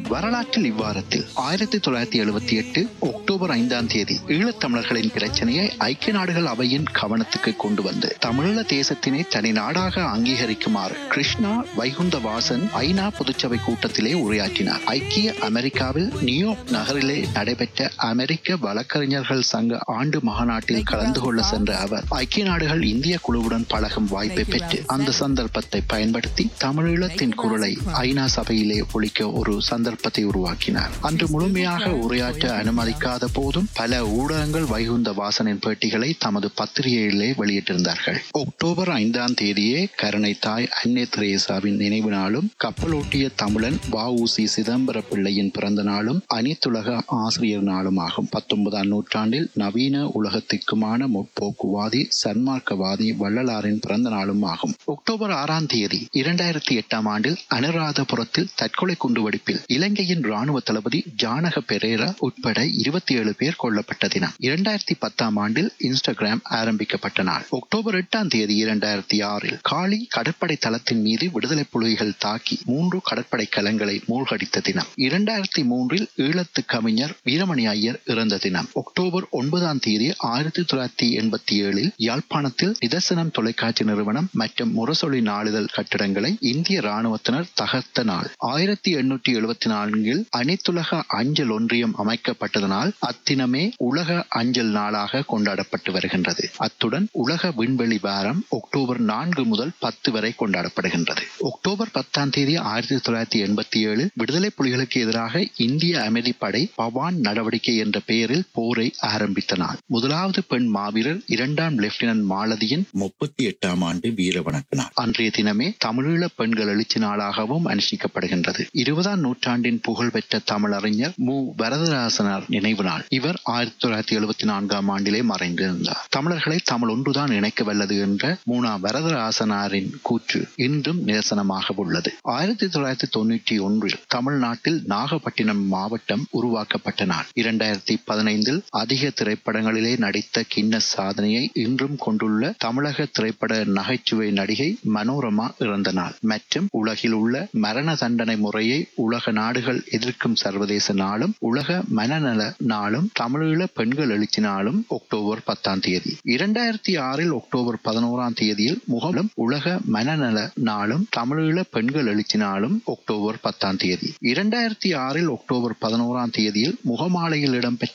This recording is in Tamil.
வரலாற்றில் இவ்வாரத்தில் ஆயிரத்தி தொள்ளாயிரத்தி எழுபத்தி எட்டு அக்டோபர் ஐந்தாம் தேதி ஈழத்தமிழர்களின் பிரச்சனையை ஐக்கிய நாடுகள் அவையின் கவனத்துக்கு கொண்டு வந்து தமிழீழ தேசத்தினை தனி நாடாக அங்கீகரிக்குமாறு கிருஷ்ணா வைகுந்தவாசன் ஐநா பொதுச்சபை கூட்டத்திலே உரையாற்றினார் ஐக்கிய அமெரிக்காவில் நியூயார்க் நகரிலே நடைபெற்ற அமெரிக்க வழக்கறிஞர்கள் சங்க ஆண்டு மாநாட்டில் கலந்து கொள்ள சென்ற அவர் ஐக்கிய நாடுகள் இந்திய குழுவுடன் பழகும் வாய்ப்பை பெற்று அந்த சந்தர்ப்பத்தை பயன்படுத்தி தமிழீழத்தின் குரலை ஐநா சபையிலே ஒழிக்க ஒரு சந்தர்ப்பத்தை உருவாக்கினார் அன்று முழுமையாக உரையாற்ற அனுமதிக்காத போதும் பல ஊடகங்கள் வைகுந்த வாசனின் பேட்டிகளை தமது பத்திரிகையிலே வெளியிட்டிருந்தார்கள் அக்டோபர் ஐந்தாம் தேதியே கருணை தாய் அன்னை திரேசாவின் நினைவு நாளும் கப்பலோட்டிய தமிழன் வ உ சி சிதம்பர பிள்ளையின் பிறந்த நாளும் அனைத்துலக ஆசிரியர் நாளும் ஆகும் பத்தொன்பதாம் நூற்றாண்டில் நவீன உலகத்திற்குமான முற்போக்குவாதி சன்மார்க்கவாதி வள்ளலாரின் பிறந்த நாளும் ஆகும் அக்டோபர் ஆறாம் தேதி இரண்டாயிரத்தி எட்டாம் ஆண்டில் அனுராதபுரத்தில் தற்கொலை குண்டுவெடிப்பில் இலங்கையின் ராணுவ தளபதி ஜானக பெரேரா உட்பட இருபத்தி ஏழு பேர் கொல்லப்பட்ட தினம் இரண்டாயிரத்தி பத்தாம் ஆண்டில் இன்ஸ்டாகிராம் ஆரம்பிக்கப்பட்ட நாள் அக்டோபர் எட்டாம் தேதி இரண்டாயிரத்தி ஆறில் காலி கடற்படை தளத்தின் மீது விடுதலை புலிகள் தாக்கி மூன்று கடற்படை கலங்களை மூழ்கடித்த தினம் இரண்டாயிரத்தி மூன்றில் ஈழத்து கவிஞர் வீரமணி ஐயர் இறந்த தினம் அக்டோபர் ஒன்பதாம் தேதி ஆயிரத்தி தொள்ளாயிரத்தி எண்பத்தி ஏழில் யாழ்ப்பாணத்தில் நிதர்சனம் தொலைக்காட்சி நிறுவனம் மற்றும் முரசொலி நாளிதழ் கட்டிடங்களை இந்திய ராணுவத்தினர் தகர்த்த நாள் ஆயிரத்தி எண்ணூற்றி எழுபத்தி நான்கில் அனைத்துலக அஞ்சல் ஒன்றியம் அமைக்கப்பட்டதனால் அத்தினமே உலக அஞ்சல் நாளாக கொண்டாடப்பட்டு வருகின்றது அத்துடன் உலக விண்வெளி வாரம் அக்டோபர் நான்கு முதல் பத்து வரை கொண்டாடப்படுகின்றது அக்டோபர் பத்தாம் தேதி ஆயிரத்தி தொள்ளாயிரத்தி எண்பத்தி ஏழில் விடுதலை புலிகளுக்கு எதிராக இந்திய அமைதிப்படை பவான் நடவடிக்கை என்ற பெயரில் போரை ஆரம்பித்த நாள் முதலாவது பெண் மாவீரர் இரண்டாம் லெப்டினன்ட் மாலதியின் முப்பத்தி எட்டாம் ஆண்டு வீர வணக்க நாள் அன்றைய தினமே தமிழீழ பெண்கள் எழுச்சி நாளாகவும் அனுஷ்டிக்கப்படுகின்றது இருபதாம் நூற்றாண்டின் புகழ்பெற்ற தமிழறிஞர் மு வரதராசனார் நினைவு நாள் இவர் ஆயிரத்தி தொள்ளாயிரத்தி எழுபத்தி நான்காம் ஆண்டிலே மறைந்திருந்தார் தமிழர்களை தமிழ் ஒன்றுதான் இணைக்க வல்லது என்ற மூனா வரதராசனாரின் கூற்று இன்றும் நிதர்சனமாக உள்ளது ஆயிரத்தி தொள்ளாயிரத்தி தொண்ணூற்றி ஒன்றில் தமிழ்நாட்டில் நாகப்பட்டினம் மாவட்டம் உருவாக்கப்பட்ட நாள் இரண்டாயிரத்தி பதினைந்தில் அதிக திரைப்படங்களிலே நடித்த கின்ன சாதனையை இன்றும் கொண்டுள்ள தமிழக திரைப்பட நகைச்சுவை நடிகை மனோரமா இறந்த நாள் மற்றும் உலகில் உள்ள மரண தண்டனை முறையை உலக நாடுகள் எதிர்க்கும் சர்வதேச நாளும் உலக மனநல நாளும் தமிழீழ பெண்கள் எழுச்சி நாளும் அக்டோபர் பத்தாம் தேதி இரண்டாயிரத்தி ஆறில் அக்டோபர் பதினோராம் தேதியில் முகலும் உலக மனநல நாளும் தமிழீழ பெண்கள் எழுச்சி நாளும் அக்டோபர் பத்தாம் தேதி இரண்டாயிரத்தி ஆறில் அக்டோபர் பதினோராம் தேதியில் முகமாலையில் இடம்பெற்ற